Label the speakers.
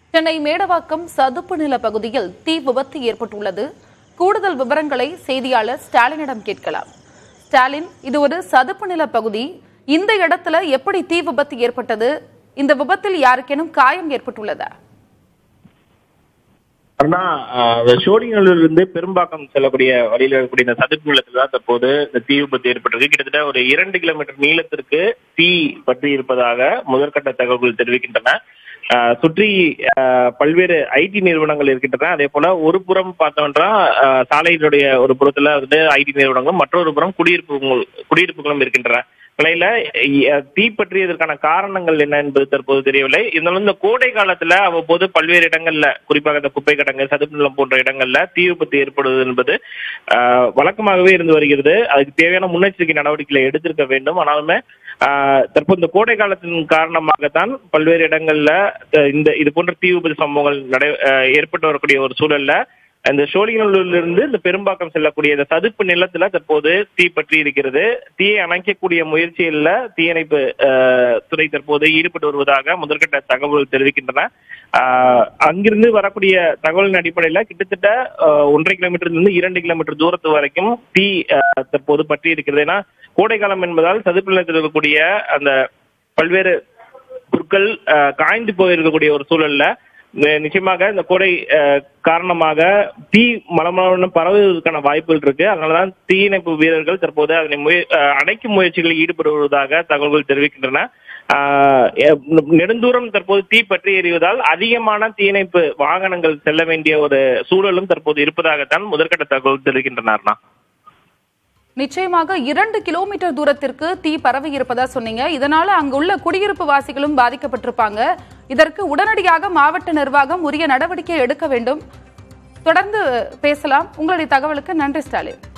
Speaker 1: சென்னை மேடவாக்கம் சதுப்பு நில பகுதியில் தீ விபத்து ஏற்பட்டுள்ளது கூடுதல் விவரங்களை செய்தியாளர் ஸ்டாலினிடம் கேட்கலாம் ஸ்டாலின் இது ஒரு சதுப்பு நில பகுதி இந்த இடத்துல எப்படி தீ விபத்து ஏற்பட்டது இந்த விபத்தில் யாருக்கேனும் காயம் ஏற்பட்டுள்ளதா
Speaker 2: அண்ணா ஷோடிங்கல்ல இருந்து பெரும்பாக்கம் செல்லக்கூடிய வழியில் இருக்கக்கூடிய இந்த சதுப்பு நிலத்தில் தான் தற்போது இந்த தீ விபத்து ஏற்பட்டிருக்கு கிட்டத்தட்ட ஒரு இரண்டு கிலோமீட்டர் நீளத்திற்கு தீ பற்றி இருப்பதாக முதற்கட்ட தகவல்கள் தெரிவிக்கின்றன ஆஹ் சுற்றி ஆஹ் பல்வேறு ஐடி நிறுவனங்கள் இருக்கின்றன அதே போல ஒரு புறம் பார்த்தோம்னா ஆஹ் சாலையினுடைய ஒரு புறத்துல வந்து ஐடி நிறுவனங்களும் மற்றொரு புறம் குடியிருப்பு குடியிருப்புகளும் இருக்கின்றன நிலையில அஹ், தீ பற்றியதற்கான காரணங்கள் என்ன என்பது தற்போது தெரியவில்லை இருந்தாலும் இந்த கோடை காலத்துல அவ்வப்போது பல்வேறு இடங்கள்ல குறிப்பாக இந்த குப்பை கடங்கு சதுப்பு நிலம் போன்ற இடங்கள்ல தீ விபத்து ஏற்படுவது என்பது ஆஹ், வழக்கமாகவே இருந்து வருகிறது அதுக்கு தேவையான முன்னெச்சரிக்கை நடவடிக்கைகளை எடுத்திருக்க வேண்டும் ஆனாலுமே ஆஹ், தற்போது இந்த கோடை காலத்தின் காரணமாகத்தான் பல்வேறு இடங்கள்ல அஹ், இந்த இது போன்ற தீ விபத்து சம்பவங்கள் நடை ஆஹ், ஏற்பட்டு வரக்கூடிய ஒரு சூழல்ல இந்த சோழிங்கநல்லூர்ல இருந்து இந்த பெரும்பாக்கம் செல்லக்கூடிய இந்த சதுப்பு நிலத்துல தற்போது தீ பற்றி இருக்கிறது தீயை அணைக்கக்கூடிய முயற்சியில தீயணைப்பு ஆஹ், துறை தற்போது ஈடுபட்டு வருவதாக முதற்கட்ட தகவல் தெரிவிக்கின்றன ஆஹ், அங்கிருந்து வரக்கூடிய தகவலின் அடிப்படையில கிட்டத்தட்ட ஆஹ், ஒன்றரை கிலோமீட்டர்ல இருந்து இரண்டு கிலோமீட்டர் தூரத்து வரைக்கும் தீ ஆஹ், தற்போது பற்றி இருக்கிறது ஏன்னா கோடை காலம் என்பதால் சதுப்பு நிலத்தில் இருக்கக்கூடிய அந்த பல்வேறு புற்கள் ஆஹ், காய்ந்து போயிருக்கக்கூடிய ஒரு சூழல்ல நி- நிச்சயமாக இந்த கோடை ஆஹ், காரணமாக தீ மலமளவுன்னு பரவுவதற்கான வாய்ப்புகள் இருக்கு அதனாலதான் தீயணைப்பு வீரர்கள் தற்போது அதனை முய- ஆஹ், அணைக்கும் முயற்சிகளில் ஈடுபடுவதாக தகவல்கள் தெரிவிக்கின்றன ஆஹ், எ- நெடுந்தூரம் தற்போது தீ பற்றி எறிவதால் அதிகமான தீயணைப்பு வாகனங்கள் செல்ல வேண்டிய ஒரு சூழலும் தற்போது இருப்பதாகத்தான் முதற்கட்ட தகவல் தெரிவிக்கின்றனார்னா
Speaker 1: நிச்சயமாக இரண்டு கிலோமீட்டர் தூரத்திற்கு தீ பரவி இருப்பதா சொன்னீங்க இதனால அங்குள்ள குடியிருப்பு வாசிகளும் பாதிக்கப்பட்டிருப்பாங்க இதற்கு உடனடியாக மாவட்ட நிர்வாகம் உரிய நடவடிக்கை எடுக்க வேண்டும் தொடர்ந்து பேசலாம் உங்களுடைய தகவலுக்கு நன்றி ஸ்டாலின்